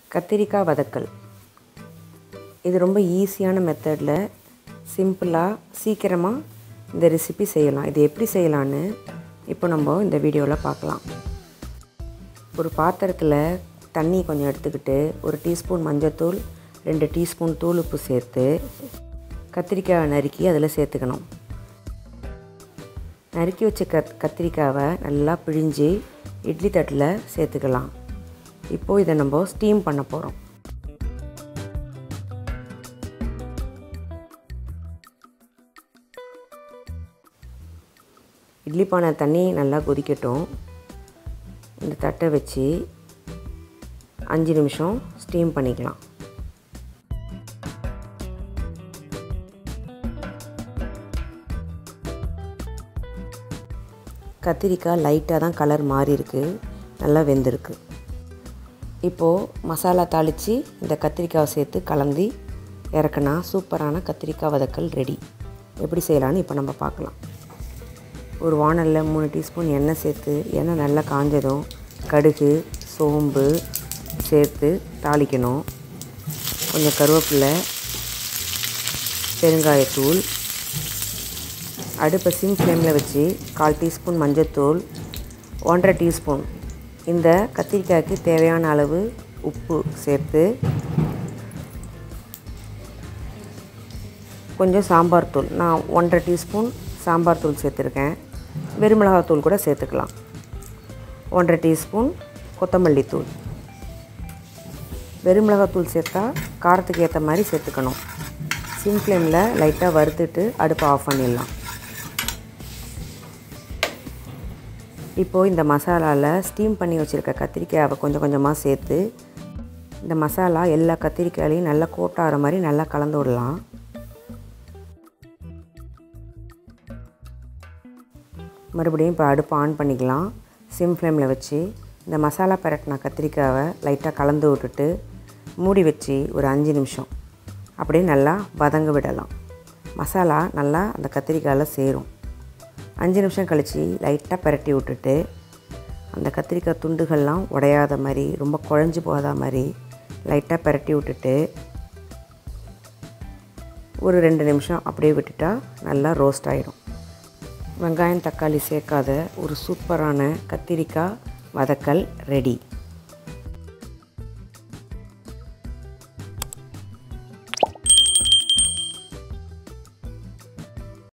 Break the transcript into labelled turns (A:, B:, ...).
A: கத்திரிக்காய் வதக்கல் இது ரொம்ப ஈஸியான மெத்தடில் சிம்பிளாக சீக்கிரமாக இந்த ரெசிபி செய்யலாம் இது எப்படி செய்யலான்னு இப்போ நம்ம இந்த வீடியோவில் பார்க்கலாம் ஒரு பாத்திரத்தில் தண்ணி கொஞ்சம் எடுத்துக்கிட்டு ஒரு டீஸ்பூன் மஞ்சள்தூள் ரெண்டு டீஸ்பூன் தூள் உப்பு சேர்த்து கத்திரிக்காய் நறுக்கி அதில் சேர்த்துக்கணும் நறுக்கி வச்ச கத் கத்திரிக்காவை நல்லா பிழிஞ்சு இட்லி தட்டில் சேர்த்துக்கலாம் இப்போது இதை நம்ம ஸ்டீம் பண்ண போகிறோம் இட்லி பானை தண்ணி நல்லா கொதிக்கட்டும் இந்த தட்டை வச்சு அஞ்சு நிமிஷம் ஸ்டீம் பண்ணிக்கலாம் கத்திரிக்காய் லைட்டாக தான் கலர் மாறி இருக்கு நல்லா வெந்திருக்கு இப்போது மசாலா தாளித்து இந்த கத்திரிக்காவை சேர்த்து கலந்து இறக்குனா சூப்பரான கத்திரிக்காய் வதக்கல் ரெடி எப்படி செய்யலான்னு இப்போ நம்ம பார்க்கலாம் ஒரு வானலில் மூணு டீஸ்பூன் எண்ணெய் சேர்த்து எண்ணெய் நல்லா காஞ்சதும் கடுகு சோம்பு சேர்த்து தாளிக்கணும் கொஞ்சம் கருவேப்பிலை பெருங்காயத்தூள் அடுப்பை சிம் ஃப்ளேமில் வச்சு கால் டீஸ்பூன் மஞ்சள்தூள் ஒன்றரை டீஸ்பூன் இந்த கத்திரிக்காய்க்கு தேவையான அளவு உப்பு சேர்த்து கொஞ்சம் சாம்பார் தூள் நான் ஒன்றரை டீஸ்பூன் சாம்பார் தூள் சேர்த்துருக்கேன் வெறுமிளகாத்தூள் கூட சேர்த்துக்கலாம் ஒன்றரை டீஸ்பூன் கொத்தமல்லி தூள் வெறுமிளகாத்தூள் சேர்த்தா காரத்துக்கு ஏற்ற மாதிரி சேர்த்துக்கணும் சிம் ஃப்ளேமில் லைட்டாக வறுத்துட்டு அடுப்பை ஆஃப் பண்ணிடலாம் இப்போது இந்த மசாலாவில் ஸ்டீம் பண்ணி வச்சுருக்க கத்திரிக்காயை கொஞ்சம் கொஞ்சமாக சேர்த்து இந்த மசாலா எல்லா கத்திரிக்காயிலையும் நல்லா கோட்டாகிற மாதிரி நல்லா கலந்து விடலாம் மறுபடியும் இப்போ அடுப்பு ஆன் பண்ணிக்கலாம் சிம் ஃப்ளேமில் வச்சு இந்த மசாலா பரட்டின கத்திரிக்காவை லைட்டாக கலந்து விட்டுட்டு மூடி வச்சு ஒரு அஞ்சு நிமிஷம் அப்படியே நல்லா வதங்க விடலாம் மசாலா நல்லா அந்த கத்திரிக்காயில் சேரும் அஞ்சு நிமிஷம் கழித்து லைட்டாக பரட்டி விட்டுட்டு அந்த கத்திரிக்காய் துண்டுகள்லாம் உடையாத மாதிரி ரொம்ப குழஞ்சி போகாத மாதிரி லைட்டாக பரட்டி விட்டுட்டு ஒரு ரெண்டு நிமிஷம் அப்படியே விட்டுட்டா நல்லா ரோஸ்ட் ஆகிடும் வெங்காயம் தக்காளி சேர்க்காத ஒரு சூப்பரான கத்திரிக்காய் வதக்கல் ரெடி